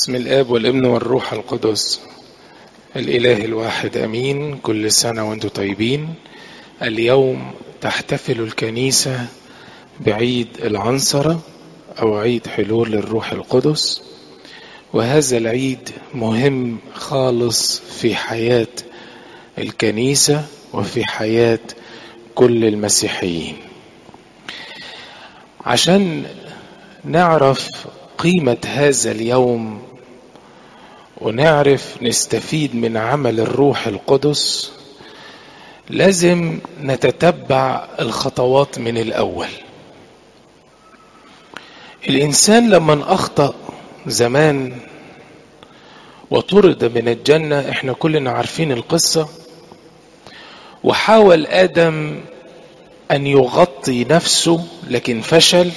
بسم الاب والابن والروح القدس الاله الواحد امين كل سنه وانتم طيبين اليوم تحتفل الكنيسه بعيد العنصره او عيد حلول الروح القدس وهذا العيد مهم خالص في حياه الكنيسه وفي حياه كل المسيحيين عشان نعرف قيمة هذا اليوم ونعرف نستفيد من عمل الروح القدس لازم نتتبع الخطوات من الأول الإنسان لما أخطأ زمان وطرد من الجنة احنا كلنا عارفين القصة وحاول آدم أن يغطي نفسه لكن فشل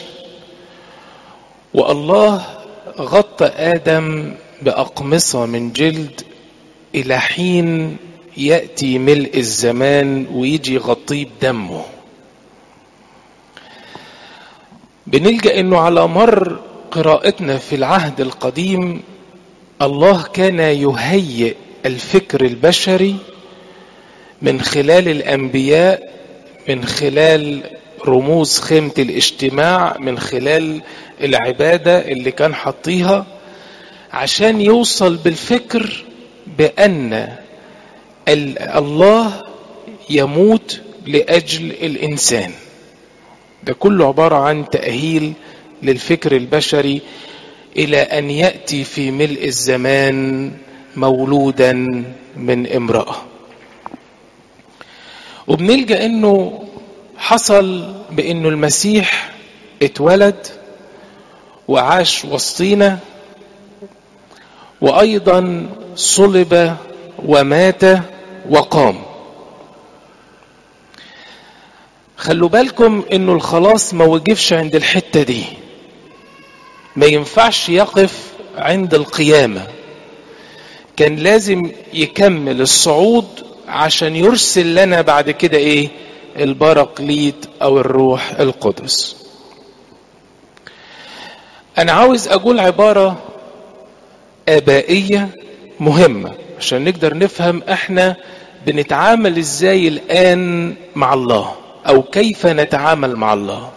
والله غطى ادم باقمصه من جلد الى حين ياتي ملء الزمان ويجي يغطيه بدمه بنلجا انه على مر قراءتنا في العهد القديم الله كان يهيئ الفكر البشري من خلال الانبياء من خلال رموز خيمة الاجتماع من خلال العبادة اللي كان حطيها عشان يوصل بالفكر بأن الله يموت لأجل الإنسان ده كله عبارة عن تأهيل للفكر البشري إلى أن يأتي في ملء الزمان مولودا من امرأة وبنلجأ أنه حصل بانه المسيح اتولد وعاش وسطينا وايضا صلب ومات وقام خلوا بالكم انه الخلاص ما وقفش عند الحته دي ما ينفعش يقف عند القيامه كان لازم يكمل الصعود عشان يرسل لنا بعد كده ايه البرقليط او الروح القدس انا عاوز اقول عباره ابائيه مهمه عشان نقدر نفهم احنا بنتعامل ازاي الان مع الله او كيف نتعامل مع الله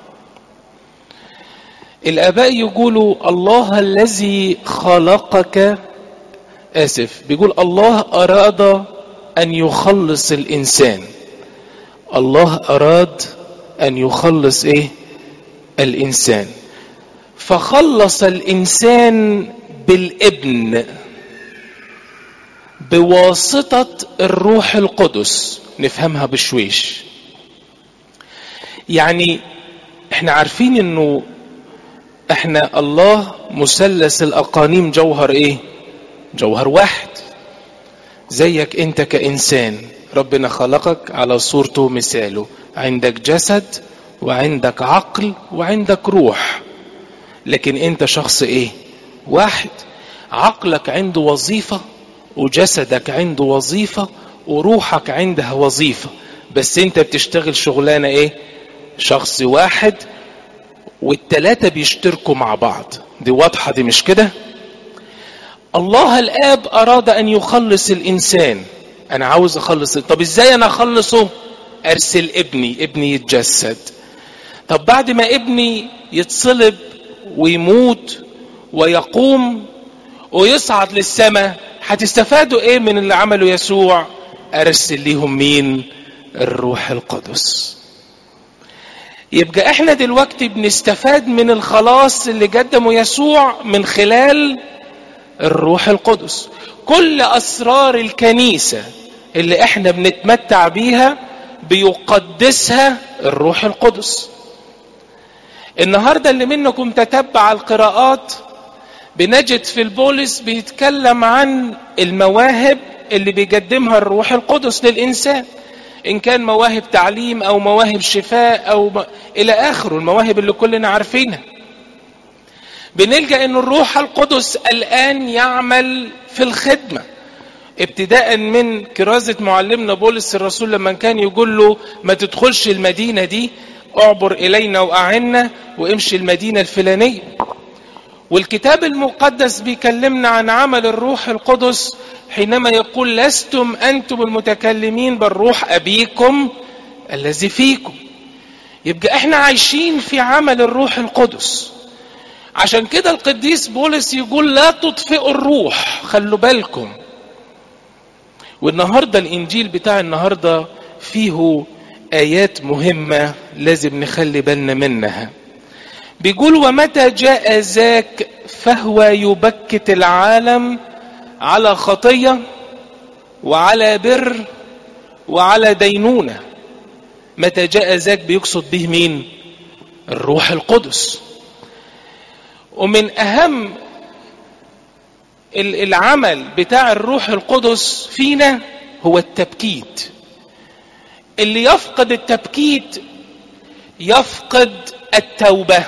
الاباء يقولوا الله الذي خلقك اسف بيقول الله اراد ان يخلص الانسان الله اراد ان يخلص ايه الانسان فخلص الانسان بالابن بواسطه الروح القدس نفهمها بشويش يعني احنا عارفين انه احنا الله مثلث الاقانيم جوهر ايه جوهر واحد زيك انت كانسان ربنا خلقك على صورته ومثاله عندك جسد وعندك عقل وعندك روح لكن انت شخص ايه واحد عقلك عنده وظيفة وجسدك عنده وظيفة وروحك عندها وظيفة بس انت بتشتغل شغلانة ايه شخص واحد والتلاتة بيشتركوا مع بعض دي واضحة دي مش كده الله الاب اراد ان يخلص الانسان انا عاوز اخلص طب ازاي انا اخلصه ارسل ابني ابني يتجسد طب بعد ما ابني يتصلب ويموت ويقوم ويصعد للسماء هتستفادوا ايه من اللي عمله يسوع ارسل ليهم مين الروح القدس يبقى احنا دلوقتي بنستفاد من الخلاص اللي قدمه يسوع من خلال الروح القدس كل اسرار الكنيسه اللي احنا بنتمتع بيها بيقدسها الروح القدس النهارده اللي منكم تتبع القراءات بنجد في البولس بيتكلم عن المواهب اللي بيقدمها الروح القدس للانسان ان كان مواهب تعليم او مواهب شفاء او م... الى اخره المواهب اللي كلنا عارفينها بنلجا ان الروح القدس الان يعمل في الخدمه ابتداء من كرازة معلمنا بولس الرسول لما كان يقول له ما تدخلش المدينة دي اعبر إلينا وأعنا وامشي المدينة الفلانية والكتاب المقدس بيكلمنا عن عمل الروح القدس حينما يقول لستم انتم المتكلمين بل روح ابيكم الذي فيكم يبقى احنا عايشين في عمل الروح القدس عشان كده القديس بولس يقول لا تطفئوا الروح خلوا بالكم والنهارده الانجيل بتاع النهارده فيه ايات مهمه لازم نخلي بالنا منها بيقول ومتى جاء ذاك فهو يبكت العالم على خطيه وعلى بر وعلى دينونه متى جاء ذاك بيقصد به مين الروح القدس ومن اهم العمل بتاع الروح القدس فينا هو التبكيت اللي يفقد التبكيت يفقد التوبه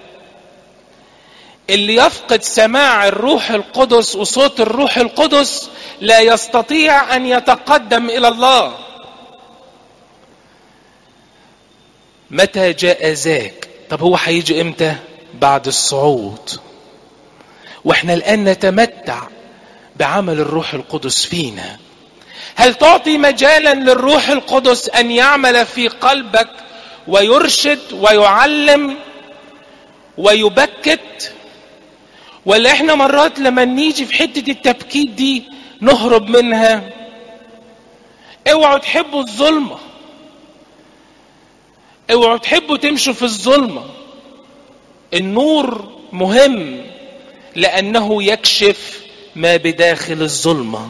اللي يفقد سماع الروح القدس وصوت الروح القدس لا يستطيع ان يتقدم الى الله متى جاء ذاك طب هو هيجي امتى بعد الصعود واحنا الان نتمتع بعمل الروح القدس فينا هل تعطي مجالا للروح القدس ان يعمل في قلبك ويرشد ويعلم ويبكت ولا احنا مرات لما نيجي في حته التبكيت دي نهرب منها اوعوا تحبوا الظلمه اوعوا تحبوا تمشوا في الظلمه النور مهم لانه يكشف ما بداخل الظلمه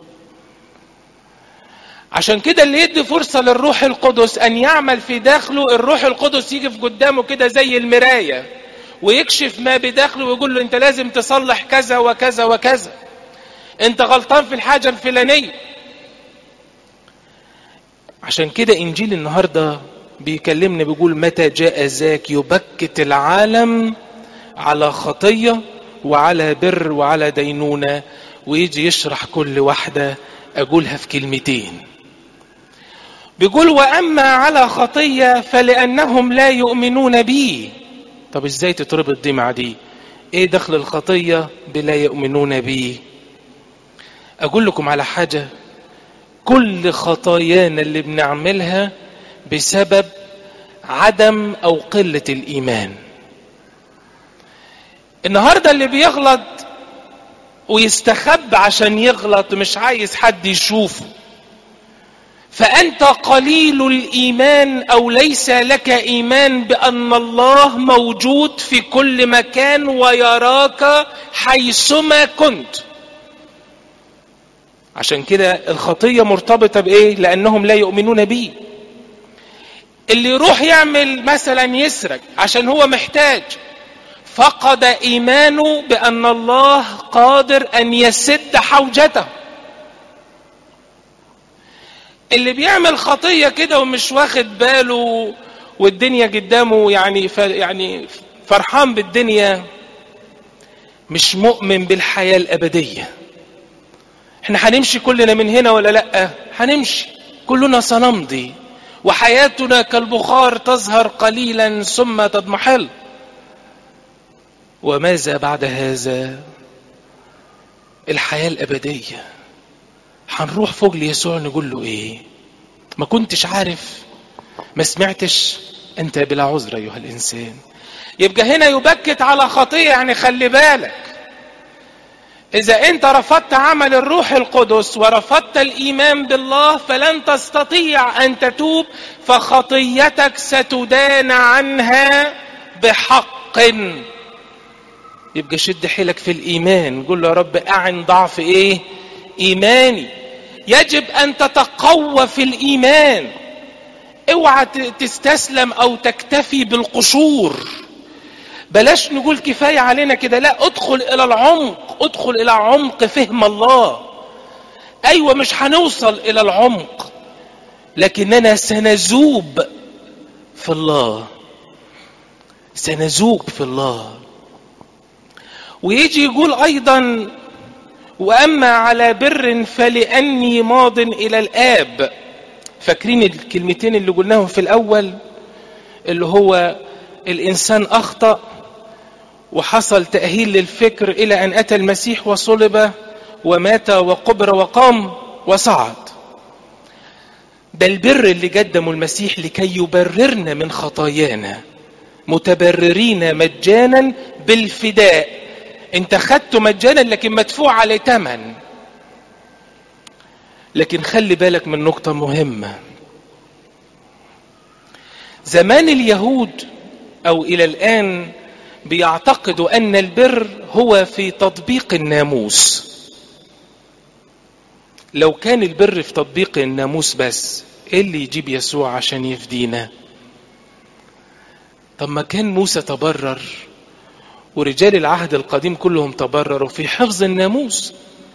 عشان كده اللي يدي فرصة للروح القدس أن يعمل في داخله الروح القدس يجي في قدامه كده زي المراية ويكشف ما بداخله ويقول له أنت لازم تصلح كذا وكذا وكذا أنت غلطان في الحاجة الفلانية عشان كده إنجيل النهاردة بيكلمنا بيقول متى جاء ذاك يبكت العالم على خطية وعلى بر وعلى دينونة ويجي يشرح كل واحدة أقولها في كلمتين بيقول وأما على خطية فلأنهم لا يؤمنون بي طب ازاي تتربط دي مع دي ايه دخل الخطية بلا يؤمنون بي اقول لكم على حاجة كل خطايانا اللي بنعملها بسبب عدم او قلة الايمان النهاردة اللي بيغلط ويستخب عشان يغلط مش عايز حد يشوفه فانت قليل الايمان او ليس لك ايمان بان الله موجود في كل مكان ويراك حيثما كنت عشان كده الخطيه مرتبطه بايه لانهم لا يؤمنون بي اللي يروح يعمل مثلا يسرق عشان هو محتاج فقد ايمانه بان الله قادر ان يسد حوجته اللي بيعمل خطية كده ومش واخد باله والدنيا قدامه يعني يعني فرحان بالدنيا مش مؤمن بالحياة الأبدية احنا هنمشي كلنا من هنا ولا لأ هنمشي كلنا سنمضي وحياتنا كالبخار تظهر قليلا ثم تضمحل وماذا بعد هذا الحياة الأبدية هنروح فوق ليسوع نقول له ايه ما كنتش عارف ما سمعتش انت بلا عذر ايها الانسان يبقى هنا يبكت على خطيه يعني خلي بالك اذا انت رفضت عمل الروح القدس ورفضت الايمان بالله فلن تستطيع ان تتوب فخطيتك ستدان عنها بحق يبقى شد حيلك في الايمان قول له يا رب اعن ضعف ايه ايماني يجب ان تتقوى في الايمان اوعى تستسلم او تكتفي بالقشور بلاش نقول كفايه علينا كده لا ادخل الى العمق ادخل الى عمق فهم الله ايوه مش هنوصل الى العمق لكننا سنذوب في الله سنذوب في الله ويجي يقول ايضا واما على بر فلاني ماض الى الاب فاكرين الكلمتين اللي قلناهم في الاول اللي هو الانسان اخطا وحصل تأهيل للفكر إلى أن أتى المسيح وصلب ومات وقبر وقام وصعد ده البر اللي قدمه المسيح لكي يبررنا من خطايانا متبررين مجانا بالفداء انت خدته مجانا لكن مدفوع عليه ثمن لكن خلي بالك من نقطة مهمة زمان اليهود او الى الان بيعتقدوا ان البر هو في تطبيق الناموس لو كان البر في تطبيق الناموس بس ايه اللي يجيب يسوع عشان يفدينا طب ما كان موسى تبرر ورجال العهد القديم كلهم تبرروا في حفظ الناموس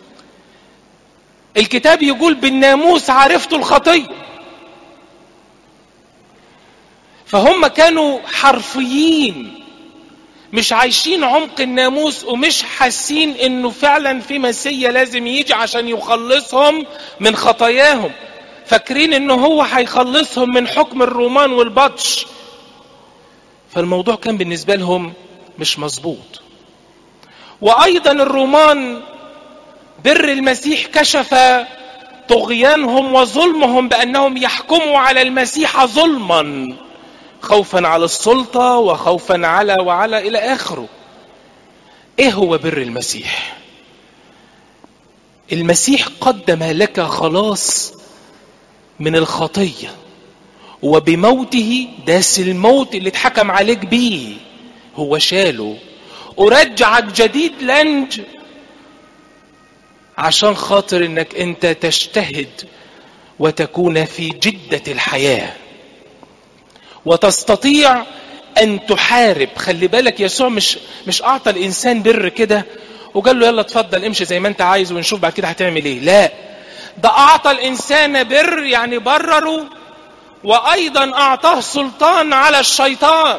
الكتاب يقول بالناموس عرفت الخطيه فهم كانوا حرفيين مش عايشين عمق الناموس ومش حاسين انه فعلا في مسيا لازم يجي عشان يخلصهم من خطاياهم فاكرين انه هو هيخلصهم من حكم الرومان والبطش فالموضوع كان بالنسبة لهم مش مظبوط وايضا الرومان بر المسيح كشف طغيانهم وظلمهم بانهم يحكموا على المسيح ظلما خوفا على السلطة وخوفا على وعلى إلى آخره إيه هو بر المسيح المسيح قدم لك خلاص من الخطية وبموته داس الموت اللي اتحكم عليك بيه هو شاله ورجعك جديد لنج عشان خاطر انك انت تجتهد وتكون في جدة الحياه وتستطيع ان تحارب خلي بالك يسوع مش مش اعطى الانسان بر كده وقال له يلا اتفضل امشي زي ما انت عايز ونشوف بعد كده هتعمل ايه لا ده اعطى الانسان بر يعني برره وايضا اعطاه سلطان على الشيطان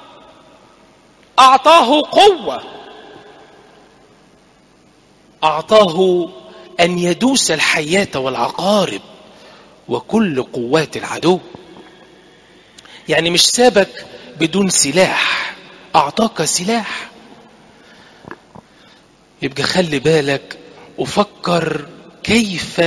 اعطاه قوه اعطاه ان يدوس الحياه والعقارب وكل قوات العدو يعني مش سابك بدون سلاح اعطاك سلاح يبقى خلي بالك وفكر كيف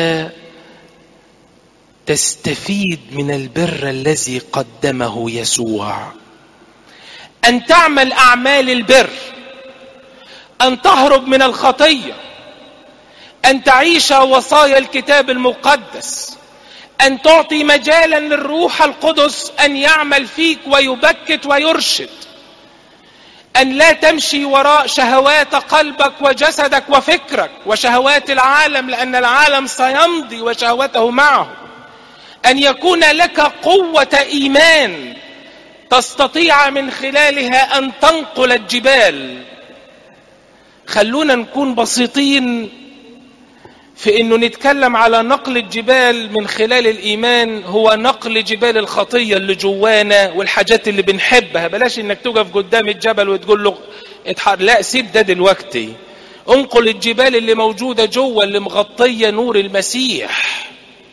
تستفيد من البر الذي قدمه يسوع ان تعمل اعمال البر ان تهرب من الخطيه ان تعيش وصايا الكتاب المقدس ان تعطي مجالا للروح القدس ان يعمل فيك ويبكت ويرشد ان لا تمشي وراء شهوات قلبك وجسدك وفكرك وشهوات العالم لان العالم سيمضي وشهوته معه ان يكون لك قوه ايمان تستطيع من خلالها ان تنقل الجبال خلونا نكون بسيطين في انه نتكلم على نقل الجبال من خلال الايمان هو نقل جبال الخطيه اللي جوانا والحاجات اللي بنحبها بلاش انك تقف قدام الجبل وتقول له اتحر لا سيب ده دلوقتي انقل الجبال اللي موجوده جوه اللي مغطيه نور المسيح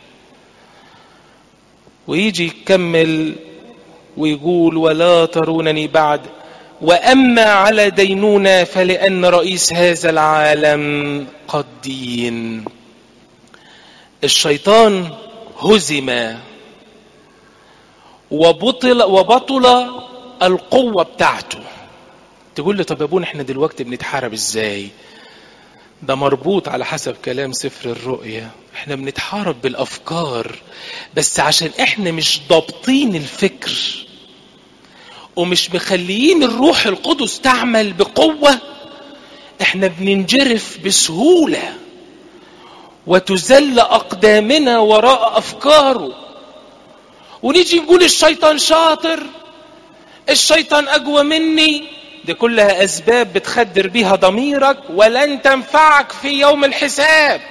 ويجي يكمل ويقول ولا ترونني بعد واما على دينونه فلان رئيس هذا العالم قد دين الشيطان هزم وبطل وبطل القوة بتاعته تقول لي طب يا ابونا احنا دلوقتي بنتحارب ازاي ده مربوط على حسب كلام سفر الرؤيا احنا بنتحارب بالافكار بس عشان احنا مش ضابطين الفكر ومش مخليين الروح القدس تعمل بقوة احنا بننجرف بسهوله وتزل أقدامنا وراء أفكاره ونيجي نقول الشيطان شاطر الشيطان أقوى مني دي كلها أسباب بتخدر بيها ضميرك ولن تنفعك في يوم الحساب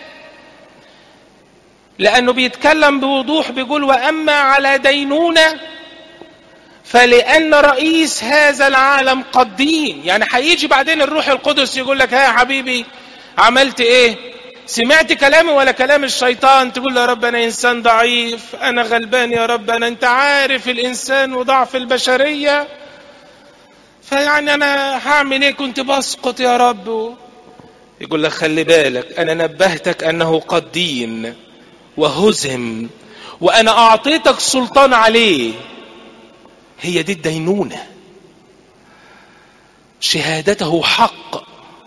لأنه بيتكلم بوضوح بيقول وأما على دينونة فلأن رئيس هذا العالم قد دين يعني هيجي بعدين الروح القدس يقول لك ها يا حبيبي عملت ايه سمعت كلامي ولا كلام الشيطان تقول له يا رب انا انسان ضعيف انا غلبان يا رب انا انت عارف الانسان وضعف البشريه فيعني انا هعمل ايه كنت بسقط يا رب يقول لك خلي بالك انا نبهتك انه قد دين وهزم وانا اعطيتك سلطان عليه هي دي الدينونه شهادته حق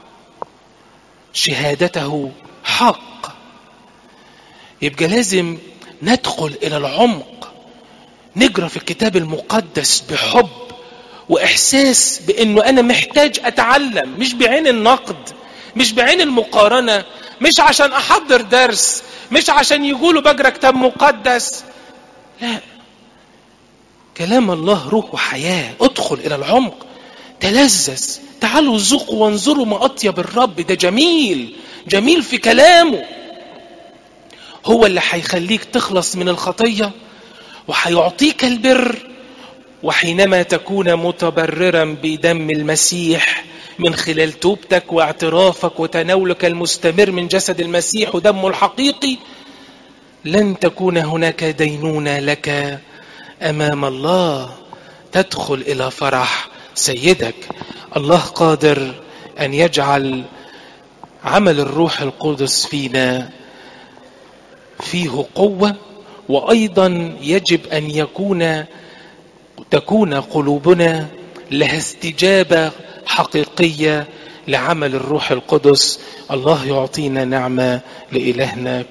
شهادته حق يبقى لازم ندخل الى العمق نقرا في الكتاب المقدس بحب واحساس بانه انا محتاج اتعلم مش بعين النقد مش بعين المقارنه مش عشان احضر درس مش عشان يقولوا بقرا كتاب مقدس لا كلام الله روح وحياه ادخل الى العمق تلذذ تعالوا ذوقوا وانظروا ما اطيب الرب ده جميل جميل في كلامه هو اللي هيخليك تخلص من الخطيه وهيعطيك البر وحينما تكون متبررا بدم المسيح من خلال توبتك واعترافك وتناولك المستمر من جسد المسيح ودمه الحقيقي لن تكون هناك دينونه لك امام الله تدخل الى فرح سيدك الله قادر ان يجعل عمل الروح القدس فينا فيه قوه وايضا يجب ان يكون تكون قلوبنا لها استجابه حقيقيه لعمل الروح القدس الله يعطينا نعمه لالهنا